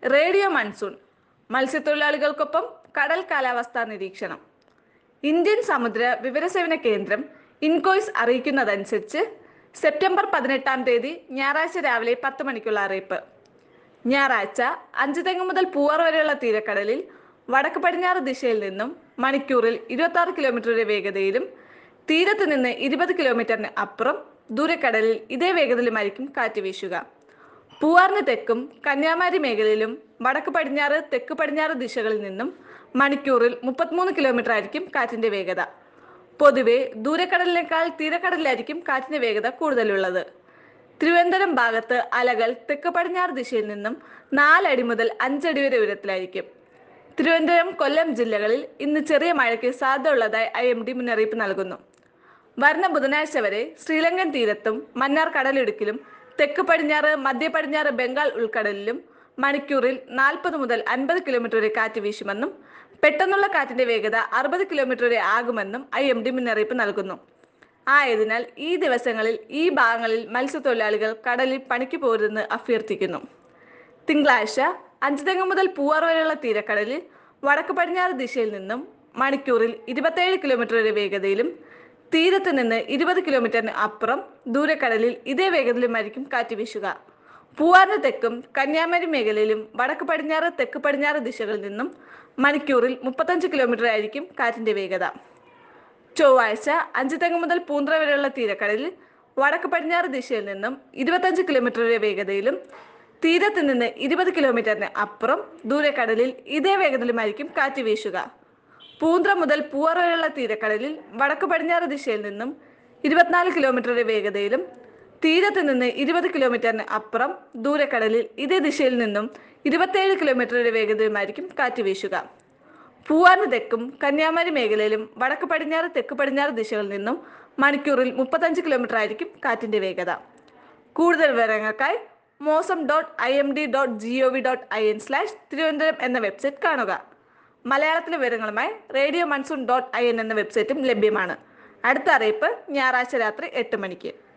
radio monsoon മത്സ്യത്തൊഴിലാളികൾക്കൊപ്പം കടൽ കാലാവസ്ഥാ നിരീക്ഷണം ഇന്ത്യൻ സമുദ്ര വിവരസേവന കേന്ദ്രം ഇൻകോയ്സ് അറിയിക്കുന്നതനുസരിച്ച് സെപ്റ്റംബർ പതിനെട്ടാം തീയതി ഞായറാഴ്ച രാവിലെ പത്ത് മണിക്കുള്ള അറിയിപ്പ് ഞായറാഴ്ച അഞ്ചുതെങ്ങ് മുതൽ പൂവാർ വരെയുള്ള തീരക്കടലിൽ വടക്ക് പടിഞ്ഞാറ് ദിശയിൽ നിന്നും മണിക്കൂറിൽ ഇരുപത്തി ആറ് കിലോമീറ്റർ വരെ വേഗതയിലും തീരത്ത് നിന്ന് ഇരുപത് കിലോമീറ്ററിന് അപ്പുറം ദൂരക്കടലിൽ ഇതേ വേഗതയിലുമായിരിക്കും കാറ്റ് വീശുക പൂവാറിന് തെക്കും കന്യാകുമാരി മേഖലയിലും വടക്ക് പടിഞ്ഞാറ് തെക്ക് പടിഞ്ഞാറ് ദിശകളിൽ നിന്നും മണിക്കൂറിൽ മുപ്പത്തിമൂന്ന് കിലോമീറ്റർ ആയിരിക്കും കാറ്റിന്റെ വേഗത പൊതുവെ ദൂരക്കടലിനേക്കാൾ തീരക്കടലിലായിരിക്കും കാറ്റിന്റെ വേഗത കൂടുതലുള്ളത് തിരുവനന്തപുരം ഭാഗത്ത് അലകൾ തെക്ക് പടിഞ്ഞാറ് ദിശയിൽ നിന്നും നാലടി മുതൽ അഞ്ചടി വരെ ഉയരത്തിലായിരിക്കും തിരുവനന്തപുരം കൊല്ലം ജില്ലകളിൽ ഇന്ന് ചെറിയ മഴയ്ക്ക് സാധ്യതയുള്ളതായി ഐ എം ഡി മുന്നറിയിപ്പ് നൽകുന്നു വരുന്ന ബുധനാഴ്ച വരെ ശ്രീലങ്കൻ തീരത്തും മന്നാർ കടലിടുക്കിലും തെക്ക് പടിഞ്ഞാറ് മധ്യ പടിഞ്ഞാറ് ബംഗാൾ ഉൾക്കടലിലും മണിക്കൂറിൽ നാൽപ്പത് മുതൽ അൻപത് കിലോമീറ്റർ വരെ കാറ്റ് വീശുമെന്നും പെട്ടെന്നുള്ള കാറ്റിന്റെ വേഗത അറുപത് കിലോമീറ്റർ വരെ ആകുമെന്നും ഐ എം ഡി മുന്നറിയിപ്പ് നൽകുന്നു ആയതിനാൽ ഈ ദിവസങ്ങളിൽ ഈ ഭാഗങ്ങളിൽ മത്സ്യത്തൊഴിലാളികൾ കടലിൽ പണിക്ക് പോരുതെന്ന് അഭ്യർത്ഥിക്കുന്നു തിങ്കളാഴ്ച അഞ്ചുതെങ്ങ് മുതൽ പൂവാർ വരെയുള്ള തീരക്കടലിൽ വടക്ക് പടിഞ്ഞാറ് ദിശയിൽ നിന്നും മണിക്കൂറിൽ ഇരുപത്തേഴ് കിലോമീറ്റർ വരെ വേഗതയിലും തീരത്ത് നിന്ന് ഇരുപത് കിലോമീറ്ററിന് അപ്പുറം ദൂരക്കടലിൽ ഇതേ വേഗതയിലുമായിരിക്കും കാറ്റ് വീശുക പൂവാറിന് തെക്കും കന്യാകുമാരി മേഖലയിലും വടക്ക് പടിഞ്ഞാറ് തെക്ക് പടിഞ്ഞാറ് ദിശകളിൽ നിന്നും മണിക്കൂറിൽ മുപ്പത്തഞ്ച് കിലോമീറ്റർ ആയിരിക്കും കാറ്റിന്റെ വേഗത ചൊവ്വാഴ്ച അഞ്ചുതെങ്ങ് മുതൽ പൂന്ത്ര വരെയുള്ള തീരക്കടലിൽ വടക്ക് പടിഞ്ഞാറ് ദിശയിൽ നിന്നും ഇരുപത്തഞ്ച് കിലോമീറ്റർ വരെ വേഗതയിലും തീരത്ത് നിന്ന് ഇരുപത് കിലോമീറ്ററിന് അപ്പുറം ദൂരക്കടലിൽ ഇതേ വേഗതയിലുമായിരിക്കും കാറ്റ് വീശുക പൂന്ത്ര മുതൽ പൂവാർ വരെയുള്ള തീരക്കടലിൽ വടക്ക് പടിഞ്ഞാറ് ദിശയിൽ നിന്നും ഇരുപത്തിനാല് കിലോമീറ്റർ വരെ വേഗതയിലും തീരത്ത് നിന്ന് ഇരുപത് കിലോമീറ്ററിന് അപ്പുറം ദൂരക്കടലിൽ ഇതേ ദിശയിൽ നിന്നും ഇരുപത്തേഴ് കിലോമീറ്റർ വരെ വേഗതയുമായിരിക്കും കാറ്റ് വീശുക പൂവാറിന് തെക്കും കന്യാകുമാരി മേഖലയിലും വടക്ക് പടിഞ്ഞാറ് തെക്ക് പടിഞ്ഞാറ് ദിശകളിൽ നിന്നും മണിക്കൂറിൽ മുപ്പത്തഞ്ച് കിലോമീറ്റർ ആയിരിക്കും കാറ്റിന്റെ വേഗത കൂടുതൽ വിവരങ്ങൾക്കായി Mausam dot I M D dot G O V dot I N slash Thiruvananthapuram എന്ന വെബ്സൈറ്റ് കാണുക മലയാളത്തിലെ വിവരങ്ങളുമായി radio monsoon dot I N എന്ന വെബ്സൈറ്റും ലഭ്യമാണ് അടുത്ത അറിയിപ്പ് ഞായറാഴ്ച രാത്രി എട്ട് മണിക്ക്